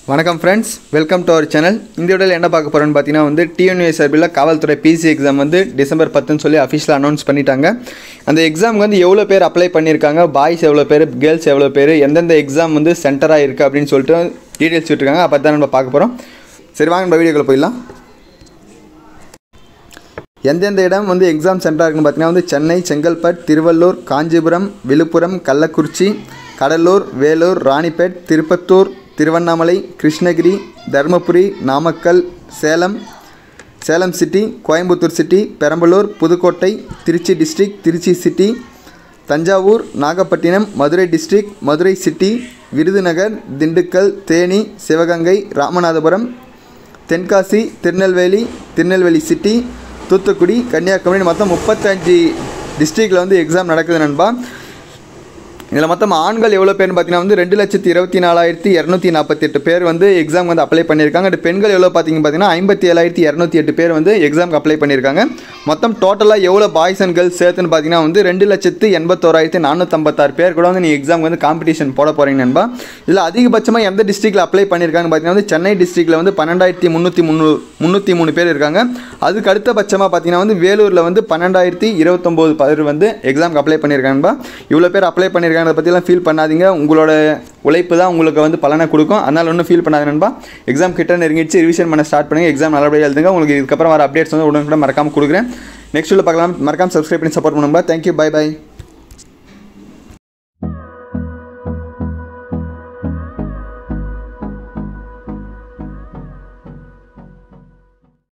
வணக்கம் friends welcome to அவர் channel இந்த வீடியோவில் என்ன பார்க்க போகிறோன்னு பார்த்தீங்கன்னா வந்து டிஎன்யூஎஸ் சார்பில் காவல்துறை பிசி எக்ஸாம் வந்து டிசம்பர் பத்துன்னு சொல்லி அஃபிஷியலாக அனௌன்ஸ் பண்ணிட்டாங்க அந்த எக்ஸாமுக்கு வந்து எவ்வளோ பேர் அப்ளை பண்ணியிருக்காங்க பாய்ஸ் எவ்வளோ பேர் கேர்ள்ஸ் எவ்வளோ பேர் எந்தெந்த எக்ஸாம் வந்து சென்டராக இருக்குது அப்படின்னு சொல்லிட்டு டீட்டெயில்ஸ் விட்டுருக்காங்க அப்போ தான் நம்ம பார்க்க போகிறோம் சரி வாங்க நம்ம வீடியோக்குள்ள போயிடலாம் எந்தெந்த இடம் வந்து எக்ஸாம் சென்டராக இருக்குன்னு பார்த்தீங்கன்னா வந்து Chennai Chengalpattu Tiruvallur Kanchipuram Villupuram Kallakurichi Cuddalore Vellore Ranipet Tirupattur Tiruvannamalai Krishnagiri Dharmapuri Namakkal Salem Salem city Coimbatore city Perambalur Pudukkottai Trichy district Trichy city Thanjavur Nagapattinam Madurai district Madurai city Virudhunagar Dindigul Theni Sivaganga Ramanathapuram Tenkasi Tirunelveli Tirunelveli city Thoothukudi Kanyakumari மொத்தம் முப்பத்தஞ்சு டிஸ்ட்ரிக்டில் வந்து எக்ஸாம் நடக்குது நண்பா இதில் மொத்தம் ஆண்கள் எவ்வளோ பேர்னு பார்த்தீங்கன்னா வந்து ரெண்டு லட்சத்தி இருபத்தி நாலாயிரத்தி இரநூத்தி நாற்பத்தெட்டு பேர் வந்து எக்ஸாம் வந்து அப்ளை பண்ணியிருக்காங்க அண்ட் பெண்கள் எவ்வளோ பார்த்தீங்க பார்த்தீங்கன்னா ஐம்பத்தி ஏழாயிரத்தி இரநூத்தி எட்டு பேர் வந்து எக்ஸாம்க்கு அப்ளை பண்ணியிருக்காங்க மொத்தம் டோட்டலாக எவ்வளோ பாய்ஸ் அண்ட் கேர்ள்ஸ் சேர்த்துன்னு பார்த்தீங்கன்னா வந்து ரெண்டு லட்சத்து எண்பத்தோராயிரத்தி நானூற்றம்பத்தாறு பேர் கூட வந்து நீ எக்ஸாம் வந்து காம்படிஷன் போட போகிறீங்க நண்பா இதில் அதிகபட்சமாக எந்த டிஸ்ட்ரிக்ட்டில் அப்ளை பண்ணியிருக்காங்க பார்த்தீங்கன்னா வந்து சென்னை டிஸ்ட்ரிக்ட்டில் வந்து பன்னெண்டாயிரத்தி முந்நூற்றி முந்நூ முந்நூற்றி மூணு பேர் இருக்காங்க அதுக்கு அடுத்த பட்சமாக பார்த்தீங்கன்னா வந்து வேலூரில் வந்து பன்னெண்டாயிரத்தி இருபத்தொம்போது பேர் வந்து எக்ஸாம்க்கு அப்ளை பண்ணியிருக்காங்க நண்பா இவ்வளோ பேர் அப்ளை பண்ணியிருக்காங்க அதை பற்றிலாம் ஃபீல் பண்ணாதீங்க உங்களோட உழைப்பு தான் உங்களுக்கு வந்து பலனை கொடுக்கும் அதனால் ஒன்றும் ஃபீல் பண்ணாத நண்பா எக்ஸாம் கிட்ட நெருங்கிடுச்சு ரிவிஷன் பண்ண ஸ்டார்ட் பண்ணுங்க எக்ஸாம் நல்லபடியாக எழுதுங்க உங்களுக்கு இதுக்கப்புறம் வர அப்டேட்ஸ் வந்து உடனே மறக்காமல் கொடுக்குறேன் நெக்ஸ்ட் உள்ள பார்க்கலாம் மறக்காம சப்ஸ்கிரைப் பண்ணி சப்போர்ட் பண்ணுங்க தேங்க்யூ பை பை